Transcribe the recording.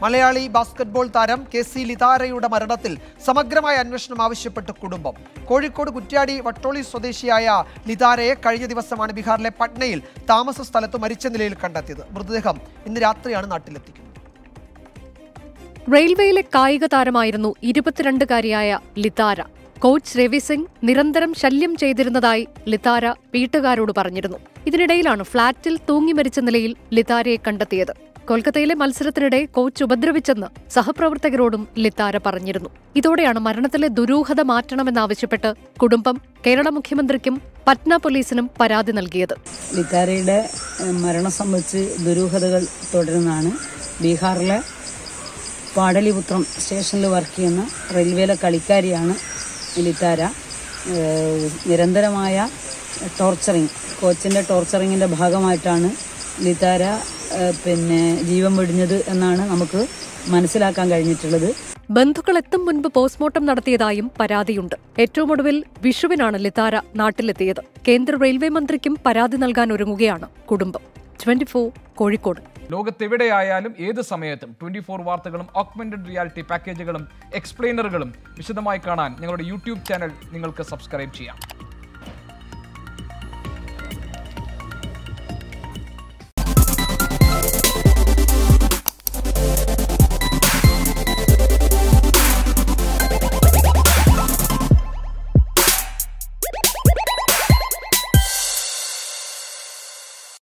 Malayali basketball താരം K C ലിതാരയുടെ മരണത്തിൽ സമഗ്രമായ അന്വേഷണം ആവശ്യപ്പെട്ട് കുടുംബം കോഴിക്കോട് കുറ്റ്യാടി വട്ടോളി സ്വദേശിയായ ലിതാരയെ കഴിഞ്ഞ ദിവസമാണ് ബീഹാറിലെ പട്നയിൽ താമസ സ്ഥലത്ത് മരിച്ച നിലയിൽ കണ്ടെത്തിയത് മൃതദേഹം ഇന്ന് രാത്രിയാണ് നാട്ടിലെത്തിക്കുന്നത് റെയിൽവേയിലെ കായിക താരമായിരുന്നു ഇരുപത്തിരണ്ടുകാരിയായ ലിതാര കോച്ച് രവി സിംഗ് നിരന്തരം ശല്യം ചെയ്തിരുന്നതായി ലിതാര വീട്ടുകാരോട് പറഞ്ഞിരുന്നു ഇതിനിടയിലാണ് ഫ്ളാറ്റിൽ തൂങ്ങി മരിച്ച നിലയിൽ ലിതാരയെ കണ്ടെത്തിയത് കൊൽക്കത്തയിലെ മത്സരത്തിനിടെ കോച്ച് ഉപദ്രവിച്ചെന്ന് സഹപ്രവർത്തകരോടും ലിത്താര പറഞ്ഞിരുന്നു ഇതോടെയാണ് മരണത്തിലെ ദുരൂഹത മാറ്റണമെന്നാവശ്യപ്പെട്ട് കുടുംബം കേരള മുഖ്യമന്ത്രിക്കും പറ്റ്ന പോലീസിനും പരാതി നൽകിയത് ലിത്താരയുടെ ഏഹ്, മരണം സംബന്ധിച്ച് ദുരൂഹതകൾ തുടരുന്നതാണ് ബീഹാറിലെ പാടലിപുത്രം സ്റ്റേഷനിൽ വർക്ക് ചെയ്യുന്ന റെയിൽവേയിലെ കളിക്കാരിയാണ് ലിത്താര ഏഹ്, നിരന്തരമായ ടോർച്ചറിങ് കോച്ചിൻ്റെ ടോർച്ചറിങ്ങിൻ്റെ ഭാഗമായിട്ടാണ് ലിത്താര ഏഹ്, പിന്നെ ജീവൻ വെടിഞ്ഞത് എന്നാണ് നമുക്ക് മനസ്സിലാക്കാൻ കഴിഞ്ഞിട്ടുള്ളത് ബന്ധുക്കൾ എത്തും മുൻപ് പോസ്റ്റ്മോർട്ടം നടത്തിയതായും പരാതിയുണ്ട് ഏറ്റവും ഒടുവിൽ വിഷുവിനാണ് ലിത്താര നാട്ടിലെത്തിയത് കേന്ദ്ര റെയിൽവേ മന്ത്രിക്കും പരാതി നൽകാൻ ഒരുങ്ങുകയാണ് കുടുംബം ട്വന്റി കോഴിക്കോട് ലോകത്തെവിടെയായാലും ഏത് സമയത്തും ട്വന്റി ഫോർ വാർത്തകളും ഓഗ്മെന്റഡ് റിയാലിറ്റി പാക്കേജുകളും എക്സ്പ്ലെയിനറുകളും വിശദമായി കാണാൻ ഞങ്ങളുടെ യൂട്യൂബ് ചാനൽ നിങ്ങൾക്ക് സബ്സ്ക്രൈബ് ചെയ്യാം